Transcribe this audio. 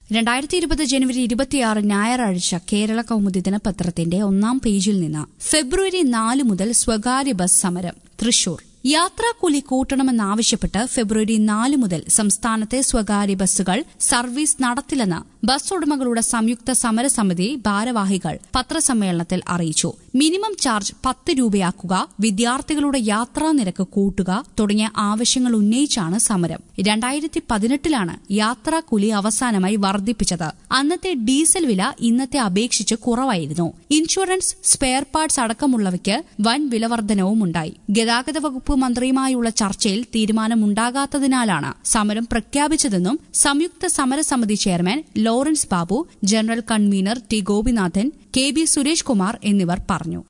രണ്ടായിരത്തി ഇരുപത് ജനുവരി ഇരുപത്തിയാറ് ഞായറാഴ്ച കേരള കൗമുദി ദിനപത്രത്തിന്റെ ഒന്നാം പേജിൽ നിന്ന് ഫെബ്രുവരി നാല് മുതൽ സ്വകാര്യ ബസ് സമരം തൃശൂർ യാത്രാക്കൂലി കൂട്ടണമെന്നാവശ്യപ്പെട്ട് ഫെബ്രുവരി നാല് മുതൽ സംസ്ഥാനത്തെ സ്വകാര്യ ബസ്സുകൾ സർവീസ് നടത്തില്ലെന്ന് ബസ് ഉടമകളുടെ സംയുക്ത സമരസമിതി ഭാരവാഹികൾ പത്രസമ്മേളനത്തിൽ അറിയിച്ചു മിനിമം ചാർജ് പത്ത് രൂപയാക്കുക വിദ്യാർത്ഥികളുടെ യാത്രാ നിരക്ക് കൂട്ടുക തുടങ്ങിയ ആവശ്യങ്ങൾ ഉന്നയിച്ചാണ് സമരം രണ്ടായിരത്തി പതിനെട്ടിലാണ് യാത്രാക്കൂലി അവസാനമായി വർദ്ധിപ്പിച്ചത് അന്നത്തെ ഡീസൽ വില ഇന്നത്തെ അപേക്ഷിച്ച് കുറവായിരുന്നു ഇൻഷുറൻസ് സ്പെയർ പാർട്സ് അടക്കമുള്ളവയ്ക്ക് വൻ വിലവർദ്ധനവും ഉണ്ടായി ഗതാഗത വകുപ്പ് മന്ത്രിയുമായുള്ള ചർച്ചയിൽ തീരുമാനമുണ്ടാകാത്തതിനാലാണ് സമരം പ്രഖ്യാപിച്ചതെന്നും സംയുക്ത സമരസമിതി chairman Lawrence Babu general convener T Gopinathan K B Suresh Kumar എന്നിവർ പറഞ്ഞു